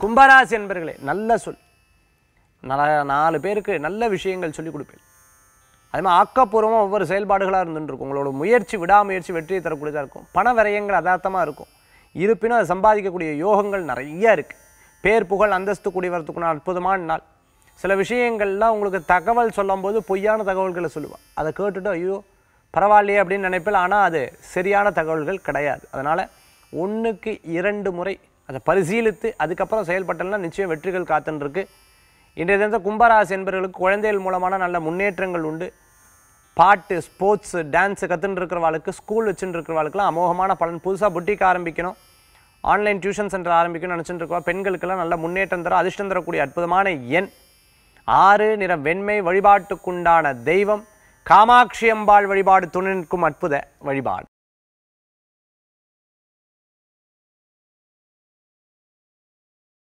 கும்பராசி என்பர்களே நல்ல சொல் நல- நாலு பேருக்கு நல்ல விஷயங்கள் சொல்லிக் கொடுப்பேன் அதே மாதிரி ஆக்கப்பூர்வமாக ஒவ்வொரு செயல்பாடுகளாக இருந்துட்டு இருக்கும் உங்களோட முயற்சி விடாமுயற்சி வெற்றியை தரக்கூடியதாக இருக்கும் பண விரயங்கள் யதார்த்தமாக இருக்கும் இருப்பினும் அதை சம்பாதிக்கக்கூடிய யோகங்கள் நிறைய இருக்குது பேர் புகழ் அந்தஸ்து கூடி வரத்துக்குன அற்புதமான நாள் சில விஷயங்கள்லாம் உங்களுக்கு தகவல் சொல்லும்போது பொய்யான தகவல்களை சொல்லுவாள் அதை கேட்டுட்டு ஐயோ பரவாயில்லையே அப்படின்னு நினைப்பில் ஆனால் அது சரியான தகவல்கள் கிடையாது அதனால் ஒன்றுக்கு இரண்டு முறை அதை பரிசீலித்து அதுக்கப்புறம் செயல்பட்டல்னா நிச்சயம் வெற்றிகள் காத்துன்னு இருக்கு இன்றைய தினத்தை கும்பராசி என்பவர்களுக்கு குழந்தைகள் மூலமான நல்ல முன்னேற்றங்கள் உண்டு பாட்டு ஸ்போர்ட்ஸு டான்ஸு கற்றுன்னு இருக்கிறவாளுக்கு ஸ்கூல் வச்சுட்டு இருக்கிறவாளுக்குலாம் அமோகமான பலன் புதுசாக புட்டிக் ஆரம்பிக்கணும் ஆன்லைன் டியூஷன் சென்டர் ஆரம்பிக்கணும்னு நினச்சிட்டு இருக்கவா பெண்களுக்கெல்லாம் நல்ல முன்னேற்றம் தர அதிர்ஷ்டம் தரக்கூடிய அற்புதமான எண் ஆறு நிற வெண்மை வழிபாட்டுக்குண்டான தெய்வம் காமாட்சி அம்பாள் வழிபாடு துணை நிற்கும் அற்புத வழிபாடு